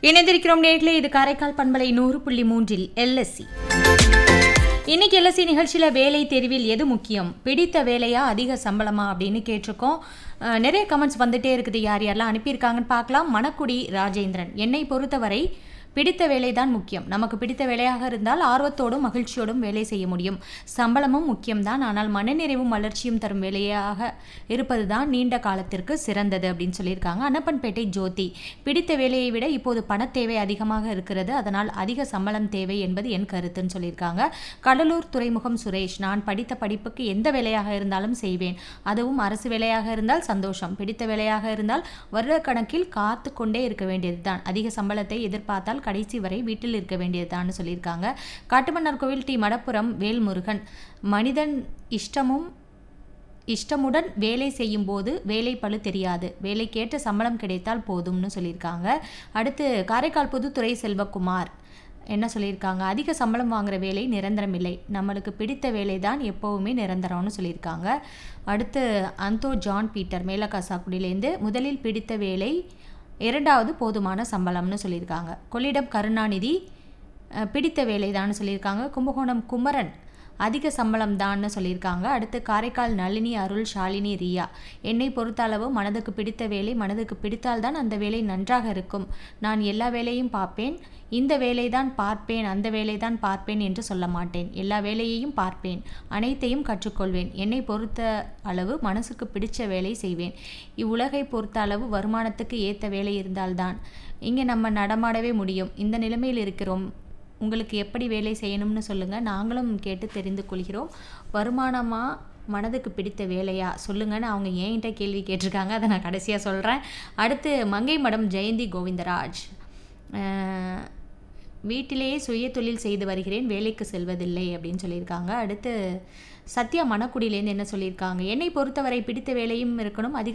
இணைந்திருக்கிறோம் நேர்களே இது காரைக்கால் பண்பலை நூறு புள்ளி மூன்றில் எல்எஸ்சி இன்னைக்கு எல்எஸ்சி நிகழ்ச்சியில் வேலை தெரிவில் எது முக்கியம் பிடித்த வேலையா அதிக சம்பளமா அப்படின்னு கேட்டிருக்கோம் அஹ், நிறைய கமெண்ட்ஸ் வந்துட்டே இருக்குது யார் யாரெல்லாம் அனுப்பியிருக்காங்கன்னு பார்க்கலாம் மணக்குடி ராஜேந்திரன் என்னை பொறுத்தவரை பிடித்த வேலை தான் முக்கியம் நமக்கு பிடித்த வேலையாக இருந்தால் ஆர்வத்தோடும் மகிழ்ச்சியோடும் வேலை செய்ய முடியும் சம்பளமும் முக்கியம்தான் ஆனால் மனநிறைவும் வளர்ச்சியும் தரும் வேலையாக இருப்பது தான் நீண்ட காலத்திற்கு சிறந்தது அப்படின்னு சொல்லியிருக்காங்க அன்னப்பன்பேட்டை ஜோதி பிடித்த வேலையை விட இப்போது பணத் தேவை அதிகமாக இருக்கிறது அதனால் அதிக சம்பளம் தேவை என்பது என் கருத்துன்னு சொல்லியிருக்காங்க கடலூர் துறைமுகம் சுரேஷ் நான் படித்த படிப்புக்கு எந்த வேலையாக இருந்தாலும் செய்வேன் அதுவும் அரசு வேலையாக இருந்தால் சந்தோஷம் பிடித்த வேலையாக இருந்தால் வருடக்கணக்கில் காத்து கொண்டே இருக்க வேண்டியதுதான் அதிக சம்பளத்தை எதிர்பார்த்தால் கடைசி வரை வீட்டில் இருக்க வேண்டியதுதான்னு சொல்லியிருக்காங்க காட்டுமன்னார் கோவில் டி மடப்புரம் வேல்முருகன் மனிதன் இஷ்டமும் இஷ்டமுடன் வேலை செய்யும்போது வேலை பளு தெரியாது வேலைக்கேற்ற சம்பளம் கிடைத்தால் போதும்னு சொல்லியிருக்காங்க அடுத்து காரைக்கால் புதுத்துறை செல்வகுமார் என்ன சொல்லியிருக்காங்க அதிக சம்பளம் வாங்குற வேலை நிரந்தரம் இல்லை நம்மளுக்கு பிடித்த வேலை தான் எப்போவுமே நிரந்தரம்னு சொல்லியிருக்காங்க அடுத்து அந்தோ ஜான் பீட்டர் மேலக்காசாக்குடியிலேருந்து முதலில் பிடித்த வேலை இரண்டாவது போதுமான சம்பளம்னு சொல்லியிருக்காங்க கொள்ளிடம் கருணாநிதி அஹ், பிடித்த வேலை தான் சொல்லியிருக்காங்க கும்பகோணம் குமரன் அதிக சம்பளம் தான்னு சொல்லியிருக்காங்க அடுத்து காரைக்கால் நளினி அருள் ஷாலினி ரியா என்னை பொறுத்தளவு மனதுக்கு பிடித்த வேலை மனதுக்கு பிடித்தால்தான் அந்த வேலை நன்றாக இருக்கும் நான் எல்லா வேலையும் பார்ப்பேன் இந்த வேலை தான் பார்ப்பேன் அந்த வேலை தான் பார்ப்பேன் என்று சொல்ல மாட்டேன் எல்லா வேலையையும் பார்ப்பேன் அனைத்தையும் கற்றுக்கொள்வேன் என்னை பொறுத்த அளவு மனசுக்கு பிடிச்ச வேலை செய்வேன் இவ்வுலகை பொறுத்த அளவு வருமானத்துக்கு ஏற்ற வேலை இருந்தால்தான் இங்கே நம்ம நடமாடவே முடியும் இந்த நிலைமையில் இருக்கிறோம் உங்களுக்கு எப்படி வேலை செய்யணும்னு சொல்லுங்கள் நாங்களும் கேட்டு தெரிந்து கொள்கிறோம் வருமானமாக மனதுக்கு பிடித்த வேலையா சொல்லுங்கன்னு அவங்க என்கிட்ட கேள்வி கேட்டிருக்காங்க அதை நான் கடைசியாக சொல்கிறேன் அடுத்து மங்கை மடம் ஜெயந்தி கோவிந்தராஜ் அஹ், வீட்டிலேயே சுய தொழில் செய்து வருகிறேன் வேலைக்கு செல்வதில்லை அப்படின்னு சொல்லியிருக்காங்க அடுத்து சத்யா மணக்குடியிலேருந்து என்ன சொல்லியிருக்காங்க என்னை பொறுத்தவரை பிடித்த வேலையும் இருக்கணும் அதிக